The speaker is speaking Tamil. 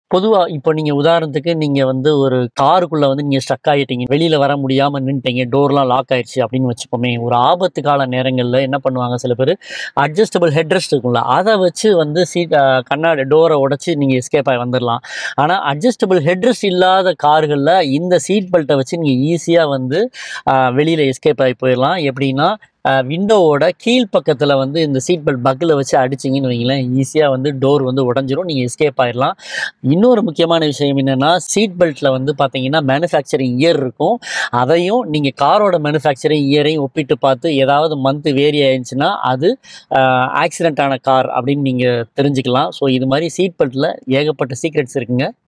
பொதுவா இப்போ நீங்க உதாரணத்துக்கு நீங்க வந்து ஒரு காருக்குள்ள வந்து நீங்க ஸ்ட்ரக் ஆயிட்டீங்க. வெளியில வர முடியாம நின்னுட்டீங்க. டோர்லாம் லாக் ஆயிருச்சு அப்படின்னு வச்சுப்போமே. ஒரு ஆபத்து கால நேரங்கள்ல என்ன பண்ணுவாங்க சில பேரு, அட்ஜஸ்டபிள் ஹெட் ரெஸ்ட் இருக்கும்ல, அத வச்சு வந்து சீட் அ கண்ணாடி டோர உடைச்சு நீங்க எஸ்கேப் ஆகி வந்துரலாம். ஆனா அட்ஜஸ்டபிள் ஹெட் ரெஸ்ட் இல்லாத கார்கள்ல இந்த சீட் பெல்ட்ட வச்சு நீங்க ஈஸியா வந்து அ வெளியில எஸ்கேப் ஆகி போயிரலாம். எப்படின்னா, அ விண்டோவோட கீழ் பக்கத்துல வந்து இந்த சீட் பெல்ட் பக்கில வச்சு அடிச்சீங்கன்னு வைங்களேன், ஈஸியா வந்து டோர் வந்து உடைஞ்சிரும். நீங்க எஸ்கேப் ஆயிரலாம். இன்னொரு முக்கியமான விஷயம் என்னன்னா, சீட் பெல்ட்ல வந்து பார்த்தீங்கன்னா, மேனுஃபேக்சரிங் இயர் இருக்கும். அதையும் நீங்க காரோட மேனுஃபேக்சரிங் இயரையும் ஒப்பிட்டு பார்த்து ஏதாவது மந்த் வேரி ஆயிருந்துச்சுன்னா, அது அ ஆக்சிடென்ட் ஆன கார் அப்படின்னு நீங்க தெரிஞ்சுக்கலாம். ஸோ இது மாரி சீட் பெல்ட்ல ஏகப்பட்ட சீக்ரெட்ஸ் இருக்குங்க.